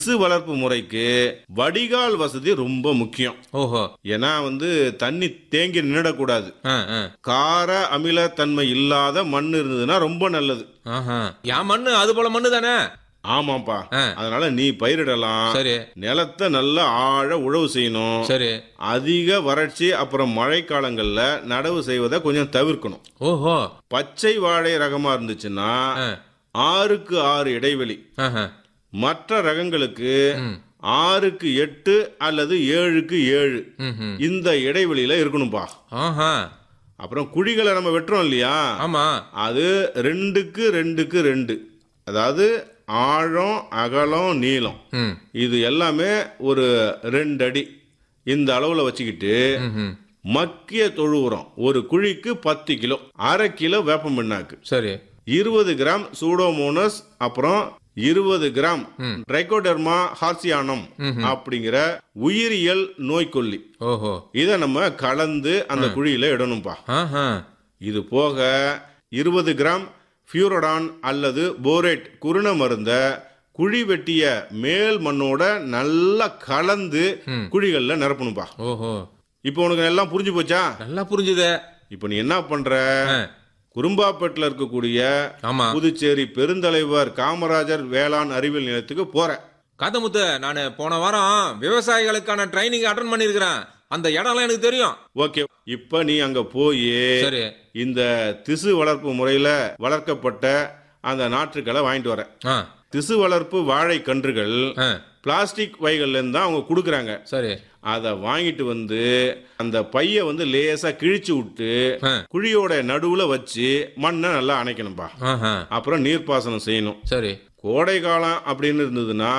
திசு வளர்ப்பு முறைக்கு வடிகால் வசதி ரொம்ப முக்கியம் ஓஹோ ஏன்னா வந்து தண்ணி தேங்கி நின்றுடக்கூடாது ஆ, ஆ. கார அமிலத்தன்மை இல்லாத மண் இருந்ததுன்னா ரொம்ப நல்லது ஆஹா. என் மண்ணு அது போல மண்ணு தானே ஆமாப்பா ஆ. அதனால நீ பயிரிடலாம் சரி நிலத்தை நல்லா ஆழ உழவு செய்யணும் சரி அதிக வறட்சி அப்புறம் மழைக்காலங்கள்ல நடவு செய்வதை கொஞ்சம் தவிர்க்கணும் ஓஹோ பச்சை வாழை ரகமா இருந்துச்சுன்னா ஆ. ஆறுக்கு ஆறு இடைவெளி ஆஹா. மற்ற ரகங்களுக்கு ம். ஆறுக்கு எட்டு அல்லது ஏழுக்கு ஏழு ம்ஹும். இந்த இடைவெளியில இருக்கணும்பா ஆஹா. அப்புறம் குழிகளை நம்ம வெட்டுறோம் இல்லையா ஆமா அது ரெண்டுக்கு ரெண்டுக்கு ரெண்டு அதாவது ஆழம் அகலம் நீளம் ம். இது எல்லாமே ஒரு ரெண்டு அடி இந்த அளவுல வச்சுக்கிட்டு ம்ஹும். மக்கிய தொழு உரம் ஒரு குழிக்கு பத்து கிலோ அரை கிலோ வேப்பம் பிண்ணாக்கு சரி இருபது கிராம் சூடோமோனஸ் அப்புறம் இருபது கிராம் ட்ரைகோடெர்மா ஹார்சியானம் அப்படிங்கிற உயிரியல் நோய்க்கொல்லி ஓஹோ இதை நம்ம கலந்து அந்த குழியில இடணும்பா ஆஹா. இது போக இருபது கிராம் ஃபியூரடான் அல்லது போரேட் குருண மருந்த குழி வெட்டிய மேல் மண்ணோட நல்லா கலந்து குழிகள்ல நிரப்பணும்பா ஓஹோ இப்போ உனக்கு எல்லாம் புரிஞ்சு போச்சா நல்லா புரிஞ்சுது இப்போ நீ என்ன பண்ற ஆ. குறும்பாப்பேட்டில் இருக்கக்கூடிய ஆமா புதுச்சேரி பெருந்தலைவர் காமராஜர் வேளாண் அறிவியல் நிலையத்துக்கு போற காத்தமுத்து நான் போன வாரம் விவசாயிகளுக்கான ட்ரைனிங் அட்டன் பண்ணிருக்கிறேன் அந்த இடம்லாம் எனக்கு தெரியும் ஓகே இப்ப நீ அங்க போய் சரி இந்த திசு வளர்ப்பு முறையில வளர்க்கப்பட்ட அந்த நாற்றுக்களை வாங்கிட்டு வர ஆ திசு வளர்ப்பு வாழை கன்றுகள் ஆ. பிளாஸ்டிக் வைகள்ல இருந்து தான் அவங்க கொடுக்குறாங்க சரி அதை வாங்கிட்டு வந்து அந்த பைய வந்து லேசா கிழிச்சு விட்டு ஆ. குழியோட நடுவுல வச்சு மண்ணை நல்லா அணைக்கணும்பா ஆஹா. அப்புறம் நீர்ப்பாசனம் செய்யணும் சரி கோடை காலம் அப்படின்னு இருந்ததுன்னா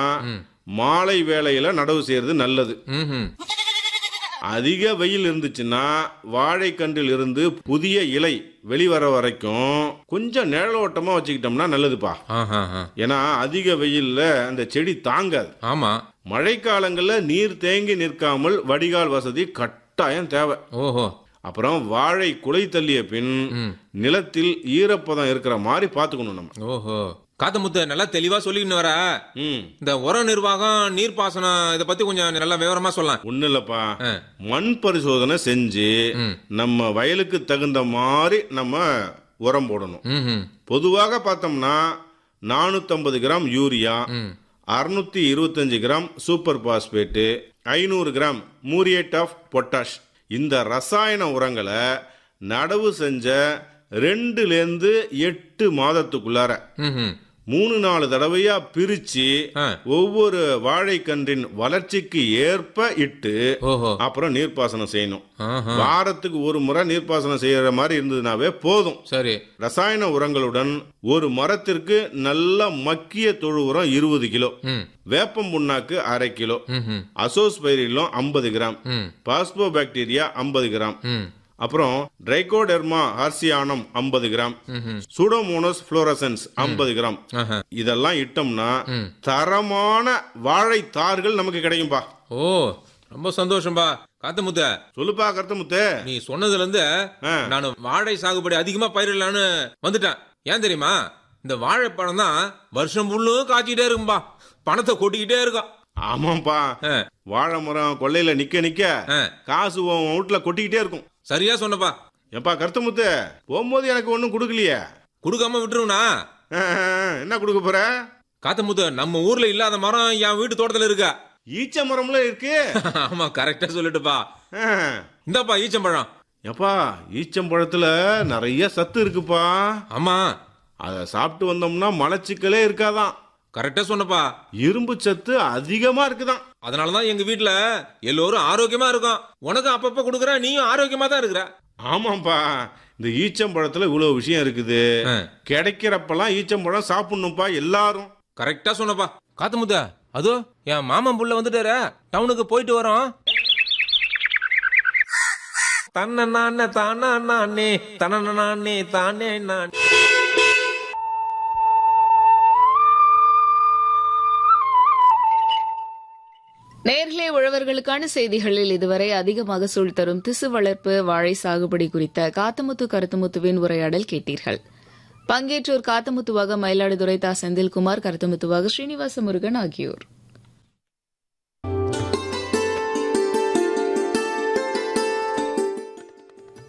மாலை வேளையில நடவு செய்யறது நல்லது ம்ஹும். அதிக வெயில் இருந்துச்சுன்னா வாழைக்கன்றில் இருந்து புதிய இலை வெளிவர வரைக்கும் கொஞ்சம் நிழலோட்டமா வச்சுக்கிட்டோம்னா நல்லதுப்பா ஆஹா, ஆஹா. ஏன்னா அதிக வெயில்ல அந்த செடி தாங்காது ஆமா மழைக்காலங்கள்ல நீர் தேங்கி நிற்காமல் வடிகால் வசதி கட்டாயம் தேவை ஓஹோ அப்புறம் வாழை குலை தள்ளிய பின் நிலத்தில் ஈரப்பதம் இருக்கிற மாதிரி பார்த்துக்கணும் நம்ம ஓஹோ காத்தமுத்து நல்லா தெளிவா சொல்லிக்கின்னு வர ம் இந்த உர நிர்வாகம் நீர்ப்பாசனம் இதை பத்தி கொஞ்சம் நல்லா விவரமா சொல்லலாம் ஒன்றும் இல்லைப்பா ஆ. மண் பரிசோதனை செஞ்சு ம். நம்ம வயலுக்கு தகுந்த மாதிரி நம்ம உரம் போடணும் ம்ஹும். பொதுவாக பார்த்தோம்னா நானூற்றம்பது கிராம் யூரியா அறுநூத்தி இருபத்தஞ்சு கிராம் சூப்பர் பாஸ்பேட்டு ஐநூறு கிராம் மூரியேட் ஆஃப் பொட்டாஷ் இந்த ரசாயன உரங்களை நடவு செஞ்ச ரெண்டுலேருந்து எட்டு மாதத்துக்குள்ளார ம்ஹும். மூணு நாலு தடவையா பிரிச்சு ஆ. ஒவ்வொரு வாழைக்கன்றின் வளர்ச்சிக்கு ஏற்ப இட்டு ஓஹோ அப்புறம் நீர்ப்பாசனம் செய்யணும் ஆஹா. வாரத்துக்கு ஒரு முறை நீர்ப்பாசனம் செய்யற மாதிரி இருந்ததுனாவே போதும் சரி ரசாயன உரங்களுடன் ஒரு மரத்திற்கு நல்ல மக்கிய தொழு உரம் இருபது கிலோ ம் வேப்பம் புண்ணாக்கு அரை கிலோ ம்ஹும். அசோஸ்பைரிலம் ஐம்பது கிராம் ம் பாஸ்போ பாக்டீரியா ஐம்பது கிராம் ம் அப்புறம் ட்ரைகோடெர்மா ஹார்சியானம் ஐம்பது கிராம் ம்ஹும். சூடோமோனஸ் புளோரசன்ஸ் ஐம்பது கிராம் ஆஹா. இதெல்லாம் இட்டோம்னா ம். தரமான வாழைத்தார்கள் நமக்கு கிடைக்கும்பா ஓ ரொம்ப சந்தோஷம்பா காத்தமுத்த சொல்லுப்பா கருத்தமுத்து நீ சொன்னதுல இருந்து ஆ. நான் வாழை சாகுபடி அதிகமா பயிரிடலான்னு வந்துட்டேன் ஏன் தெரியுமா இந்த வாழைப்பழம் தான் வருஷம் முள்ளும் காய்ச்சிக்கிட்டே இருக்கும்பா பணத்தை கொட்டிக்கிட்டே இருக்கும் ஆமாப்பா ஆ, வாழை மரம் கொல்லையில நிக்க நிக்க ஆ. காசு உன் வீட்டுல கொட்டிக்கிட்டே இருக்கும் சரியா சொன்னப்பா ஏப்பா கருத்தமுத்து போகும்போது எனக்கு ஒன்றும் கொடுக்கலையே கொடுக்காம விட்டுருவனா ஆ, என்ன கொடுக்க போற காத்தமுத்து நம்ம ஊர்ல இல்லாத மரம் என் வீட்டு தோட்டத்துல இருக்கா ஈச்ச மரம்ல இருக்கு ஆமா கரெக்டா சொல்லிட்டுப்பா ஆ. இந்தாப்பா ஈச்சம்பழம் ஏப்பா ஈச்சம்பழத்துல நிறைய சத்து இருக்குப்பா ஆமா அதை சாப்பிட்டு வந்தோம்னா மலச்சிக்கலே இருக்காதான் கரெக்டா சொன்னப்பா இரும்பு சத்து அதிகமா இருக்குதான் அதனாலதான் எங்க வீட்ல எல்லோரும் ஆரோக்கியமா இருக்கும் உனக்கு அப்பப்ப கொடுக்குற நீயும் ஆரோக்கியமா தான் இருக்கிற ஆமாப்பா இந்த ஈச்சம்பழத்துல இவ்வளவு விஷயம் இருக்குது ஆ. கிடைக்கிறப்பெல்லாம் ஈச்சம்பழம் சாப்பிடணும்ப்பா எல்லாரும் கரெக்டா சொன்னப்பா காத்துமுத்த அதோ என் மாமன் புள்ள வந்துட்டாரு டவுனுக்கு போயிட்டு வரோம் தன்ன நானே தானா நானே தன நானே தானே நான் நேர்களே உழவர்களுக்கான செய்திகளில் இதுவரை அதிக மகசூல் தரும் திசு வளர்ப்பு வாழை சாகுபடி குறித்த காத்தமுத்து கருத்துமுத்துவின் உரையாடல் கேட்டீர்கள் பங்கேற்றோர் காத்தமுத்துவாக மயிலாடுதுறை தா செந்தில்குமார் கருத்துமுத்துவாக ஸ்ரீனிவாச முருகன் ஆகியோர்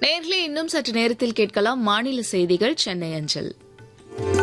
நேர்களே இன்னும் சற்று நேரத்தில் கேட்கலாம் மாநில செய்திகள் சென்னை அஞ்சல்